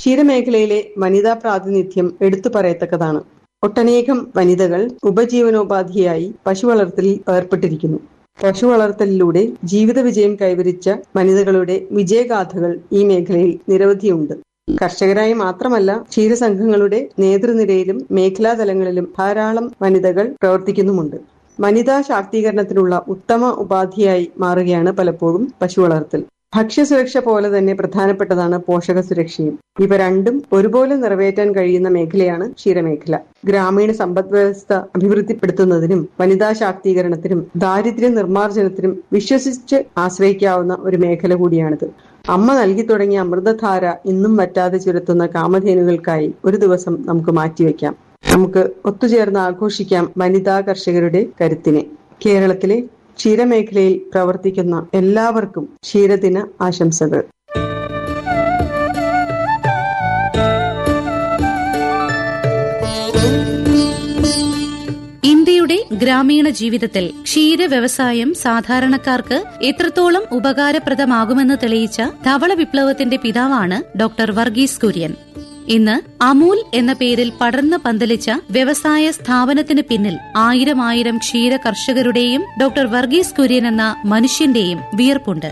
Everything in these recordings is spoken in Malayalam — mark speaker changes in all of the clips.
Speaker 1: ക്ഷീരമേഖലയിലെ വനിതാ പ്രാതിനിധ്യം എടുത്തു പറയത്തക്കതാണ് ഒട്ടനേകം വനിതകൾ ഉപജീവനോപാധിയായി പശു വളർത്തലിൽ ഏർപ്പെട്ടിരിക്കുന്നു പശു വളർത്തലിലൂടെ ജീവിത വിജയം കൈവരിച്ച വനിതകളുടെ വിജയഗാഥകൾ ഈ മേഖലയിൽ നിരവധിയുണ്ട് കർഷകരായി മാത്രമല്ല ക്ഷീരസംഘങ്ങളുടെ നേതൃനിരയിലും മേഖലാതലങ്ങളിലും ധാരാളം വനിതകൾ പ്രവർത്തിക്കുന്നുമുണ്ട് വനിതാ ശാക്തീകരണത്തിനുള്ള ഉത്തമ ഉപാധിയായി മാറുകയാണ് പലപ്പോഴും പശു വളർത്തൽ ഭക്ഷ്യസുരക്ഷ പോലെ തന്നെ പ്രധാനപ്പെട്ടതാണ് പോഷക സുരക്ഷയും ഇവ രണ്ടും ഒരുപോലെ നിറവേറ്റാൻ കഴിയുന്ന മേഖലയാണ് ക്ഷീരമേഖല ഗ്രാമീണ സമ്പദ് വ്യവസ്ഥ അഭിവൃദ്ധിപ്പെടുത്തുന്നതിനും വനിതാ ശാക്തീകരണത്തിനും ദാരിദ്ര്യ നിർമ്മാർജ്ജനത്തിനും വിശ്വസിച്ച് ആശ്രയിക്കാവുന്ന ഒരു മേഖല കൂടിയാണിത് അമ്മ നൽകി തുടങ്ങിയ അമൃതധാര ഇന്നും വറ്റാതെ ചുരത്തുന്ന കാമധേനുകൾക്കായി ഒരു ദിവസം നമുക്ക് മാറ്റിവെക്കാം നമുക്ക് ഒത്തുചേർന്ന് ആഘോഷിക്കാം വനിതാ കർഷകരുടെ കരുത്തിനെ കേരളത്തിലെ ക്ഷീരമേഖലയിൽ പ്രവർത്തിക്കുന്ന എല്ലാവർക്കും ക്ഷീരദിന ആശംസകൾ
Speaker 2: ഇന്ത്യയുടെ ഗ്രാമീണ ജീവിതത്തിൽ ക്ഷീര വ്യവസായം സാധാരണക്കാർക്ക് എത്രത്തോളം ഉപകാരപ്രദമാകുമെന്ന് തെളിയിച്ച ധവള വിപ്ലവത്തിന്റെ പിതാവാണ് ഡോക്ടർ വർഗീസ് കുര്യൻ ഇന്ന് അമൂൽ എന്ന പേരിൽ പടർന്നു പന്തലിച്ച വ്യവസായ സ്ഥാപനത്തിന് പിന്നിൽ ആയിരം ആയിരം ക്ഷീര കർഷകരുടെയും ഡോക്ടർ വർഗീസ് കുര്യൻ എന്ന മനുഷ്യന്റെയും വിയർപ്പുണ്ട്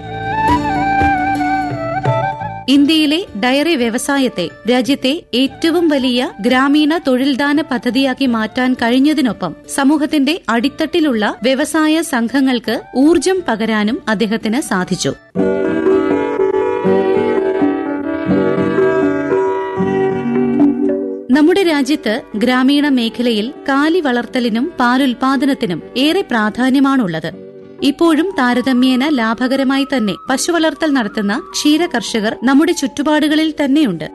Speaker 2: ഇന്ത്യയിലെ ഡയറി വ്യവസായത്തെ രാജ്യത്തെ ഏറ്റവും വലിയ ഗ്രാമീണ തൊഴിൽദാന പദ്ധതിയാക്കി മാറ്റാൻ കഴിഞ്ഞതിനൊപ്പം സമൂഹത്തിന്റെ അടിത്തട്ടിലുള്ള വ്യവസായ സംഘങ്ങൾക്ക് ഊർജം പകരാനും അദ്ദേഹത്തിന് സാധിച്ചു നമ്മുടെ രാജ്യത്ത് ഗ്രാമീണ മേഖലയിൽ കാലി വളർത്തലിനും പാലുൽപാദനത്തിനും ഏറെ പ്രാധാന്യമാണുള്ളത് ഇപ്പോഴും താരതമ്യേന ലാഭകരമായി തന്നെ പശുവളർത്തൽ നടത്തുന്ന ക്ഷീര കർഷകർ നമ്മുടെ ചുറ്റുപാടുകളിൽ തന്നെയുണ്ട്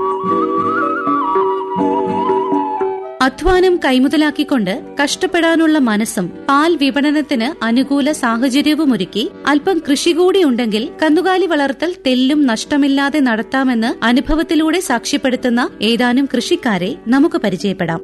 Speaker 2: അധ്വാനം കൈമുതലാക്കിക്കൊണ്ട് കഷ്ടപ്പെടാനുള്ള മനസ്സും പാൽ വിപണനത്തിന് അനുകൂല സാഹചര്യവുമൊരുക്കി അല്പം കൃഷി കൂടി ഉണ്ടെങ്കിൽ കന്നുകാലി വളർത്തൽ തെല്ലും നഷ്ടമില്ലാതെ നടത്താമെന്ന് അനുഭവത്തിലൂടെ സാക്ഷ്യപ്പെടുത്തുന്ന ഏതാനും കൃഷിക്കാരെ നമുക്ക് പരിചയപ്പെടാം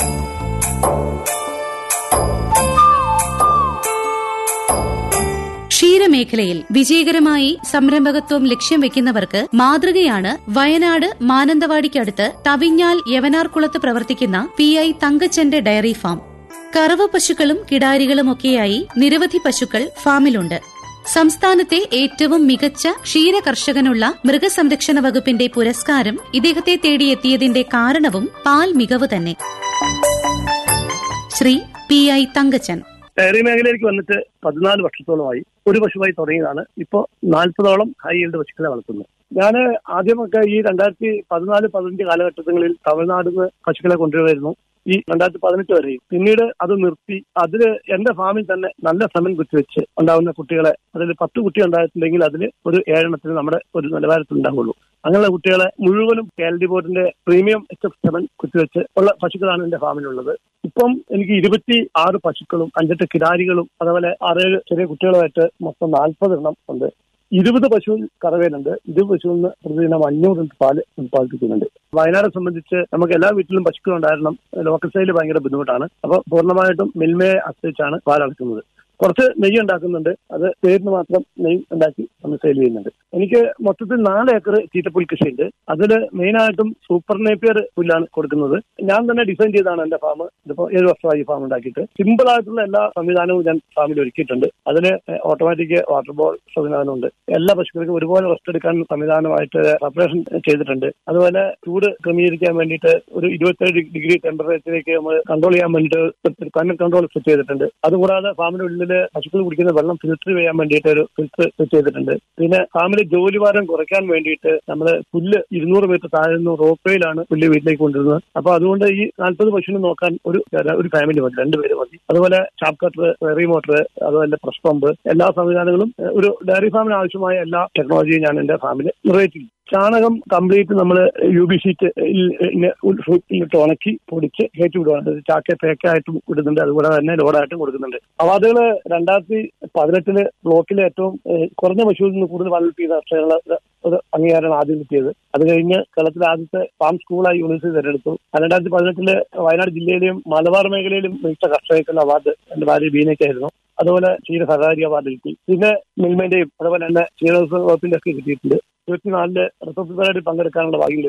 Speaker 2: ക്ഷീരമേഖലയിൽ വിജയകരമായി സംരംഭകത്വം ലക്ഷ്യം വെക്കുന്നവർക്ക് മാതൃകയാണ് വയനാട് മാനന്തവാടിക്കടുത്ത് തവിഞ്ഞാൽ യവനാർകുളത്ത് പ്രവർത്തിക്കുന്ന പി ഐ തങ്കച്ചന്റെ ഡയറി ഫാം കറവ പശുക്കളും കിടാരികളുമൊക്കെയായി നിരവധി പശുക്കൾ ഫാമിലുണ്ട് സംസ്ഥാനത്തെ ഏറ്റവും മികച്ച ക്ഷീര കർഷകനുള്ള മൃഗസംരക്ഷണ വകുപ്പിന്റെ പുരസ്കാരം ഇദ്ദേഹത്തെ തേടിയെത്തിയതിന്റെ കാരണവും പാൽ മികവ് തന്നെ Sri P I Thankachan
Speaker 3: dairy മേഖലയിലേക്ക് വന്നിട്ട് പതിനാല് വർഷത്തോളമായി ഒരു പശുവായി തുടങ്ങിയതാണ് ഇപ്പോൾ നാൽപ്പതോളം ഹൈ ഈൽഡ് പശുക്കളെ വളർത്തുന്നത് ഞാൻ ആദ്യമൊക്കെ ഈ രണ്ടായിരത്തി പതിനാല് പതിനഞ്ച് കാലഘട്ടങ്ങളിൽ തമിഴ്നാട് നിന്ന് പശുക്കളെ കൊണ്ടുവരുന്നു ഈ രണ്ടായിരത്തി പതിനെട്ട് വരെയും പിന്നീട് അത് നിർത്തി അതിൽ എന്റെ ഫാമിൽ തന്നെ നല്ല സമയം കുത്തിവെച്ച് ഉണ്ടാകുന്ന കുട്ടികളെ അതിൽ പത്ത് കുട്ടി ഉണ്ടായിട്ടുണ്ടെങ്കിൽ അതിൽ ഒരു ഏഴെണ്ണത്തിന് നമ്മുടെ ഒരു നിലവാരത്തിൽ ഉണ്ടാവുള്ളൂ അങ്ങനെയുള്ള കുട്ടികളെ മുഴുവനും കേരള ബോർഡിന്റെ പ്രീമിയം എച്ച് എഫ് സെവൻ കുത്തിവെച്ച് ഉള്ള പശുക്കളാണ് എന്റെ ഫാമിലുള്ളത് ഇപ്പം എനിക്ക് ഇരുപത്തി ആറ് പശുക്കളും അഞ്ചെട്ട് കിടാരികളും അതുപോലെ ആറേഴ് ചെറിയ കുട്ടികളുമായിട്ട് മൊത്തം നാൽപ്പത് എണ്ണം ഉണ്ട് ഇരുപത് പശു കറവേലുണ്ട് ഇരുപത് പശുവിൽ നിന്ന് പ്രതിദിനം അഞ്ഞൂറ് ലിറ്റർ പാല് ഉത്പാദിപ്പിക്കുന്നുണ്ട് വയനാട് സംബന്ധിച്ച് നമുക്ക് എല്ലാ വീട്ടിലും പശുക്കൾ ഉണ്ടായിരുന്നു ലോക്കൽ സൈഡിൽ ഭയങ്കര ബുദ്ധിമുട്ടാണ് അപ്പോൾ പൂർണ്ണമായിട്ടും മിൽമയെ ആശ്രയിച്ചാണ് പാലടക്കുന്നത് കുറച്ച് നെയ്യ് ഉണ്ടാക്കുന്നുണ്ട് അത് പേരിന് മാത്രം നെയ്യ് ഉണ്ടാക്കി നമ്മൾ സെയിൽ ചെയ്യുന്നുണ്ട് എനിക്ക് മൊത്തത്തിൽ നാല് ഏക്കർ തീറ്റപ്പുൽ കൃഷിയുണ്ട് അതിൽ മെയിനായിട്ടും സൂപ്പർ നേപ്പിയർ പുല്ലാണ് കൊടുക്കുന്നത് ഞാൻ തന്നെ ഡിസൈൻ ചെയ്താണ് എന്റെ ഫാം ഇതിപ്പോ ഏഴ് വർഷമായി ഫാം ഉണ്ടാക്കിയിട്ട് സിമ്പിൾ ആയിട്ടുള്ള എല്ലാ സംവിധാനവും ഞാൻ ഫാമിൽ ഒരുക്കിയിട്ടുണ്ട് അതിൽ ഓട്ടോമാറ്റിക് വാട്ടർ ബോൾ സംവിധാനമുണ്ട് എല്ലാ പശുക്കൾക്കും ഒരുപോലെ റെസ്റ്റ് എടുക്കാൻ സംവിധാനമായിട്ട് സെപ്പറേഷൻ ചെയ്തിട്ടുണ്ട് അതുപോലെ ചൂട് ക്രമീകരിക്കാൻ വേണ്ടിയിട്ട് ഒരു ഇരുപത്തേഴ് ഡിഗ്രി ടെമ്പറേച്ചറിലേക്ക് നമ്മൾ കൺട്രോൾ ചെയ്യാൻ വേണ്ടിയിട്ട് കണ്ണൻ കൺട്രോൾ സെറ്റ് ചെയ്തിട്ടുണ്ട് അതുകൂടാതെ ഫാമിന്റെ ഉള്ളിൽ പശുക്കൾ കുടിക്കുന്ന വെള്ളം ഫിൽറ്റർ ചെയ്യാൻ വേണ്ടിയിട്ട് ഒരു ഫിൽറ്റർ സെറ്റ് ചെയ്തിട്ടുണ്ട് പിന്നെ ഫാമിലെ ജോലി ഭാരം കുറയ്ക്കാൻ വേണ്ടിയിട്ട് നമ്മൾ പുല്ല് ഇരുന്നൂറ് മീറ്റർ താഴെ നിന്ന് റോപ്പേയിലാണ് പുല്ല് വീട്ടിലേക്ക് കൊണ്ടുവരുന്നത് അപ്പൊ അതുകൊണ്ട് ഈ നാൽപ്പത് പശുവിനെ നോക്കാൻ ഒരു ഒരു ഫാമിലി മതി രണ്ടുപേര് മതി അതുപോലെ ചാപ്പ് കട്ടർ വെറി മോട്ടർ അതുപോലെ പ്രസ് പമ്പ് എല്ലാ സംവിധാനങ്ങളും ഒരു ഡയറി ഫാമിന് ആവശ്യമായ എല്ലാ ടെക്നോളജിയും ഞാൻ എന്റെ ഫാമിൽ നിറവേറ്റി ചാണകം കംപ്ലീറ്റ് നമ്മൾ യു ബി ഷീറ്റ് ഇട്ട് ഉണക്കി പൊടിച്ച് കയറ്റി വിടുവാണ് ചാക്ക പേക്കായിട്ടും വിടുന്നുണ്ട് അതുപോലെ തന്നെ ലോഡായിട്ടും കൊടുക്കുന്നുണ്ട് അവാർഡുകൾ രണ്ടായിരത്തി പതിനെട്ടില് ബ്ലോക്കിലെ ഏറ്റവും കുറഞ്ഞ പശുവിൽ നിന്ന് കൂടുതൽ പാൽ ചെയ്ത കർഷകരുടെ ഒരു അംഗീകാരമാണ് ആദ്യം കിട്ടിയത് അത് കഴിഞ്ഞ് കേരളത്തിലെ ആദ്യത്തെ ഫാം സ്കൂളായി യൂണിവേഴ്സിറ്റി തെരഞ്ഞെടുത്തു രണ്ടായിരത്തി പതിനെട്ടില് വയനാട് ജില്ലയിലെയും മലബാർ മേഖലയിലും മികച്ച കർഷകർക്കുള്ള അവാർഡ് എന്റെ ഭാര്യ ബീനയ്ക്കായിരുന്നു അതുപോലെ ക്ഷീര സഹകാരി അവാർഡ് കിട്ടി പിന്നെ മിൽമന്റെയും അതുപോലെ തന്നെ ക്ഷീരോത്സവ വകുപ്പിന്റെ ഒക്കെ കിട്ടിയിട്ടുണ്ട് ഇരുപത്തിനാലില് റിസപ്ഷൻ പരേഡിൽ പങ്കെടുക്കാനുള്ള ഭാഗ്യം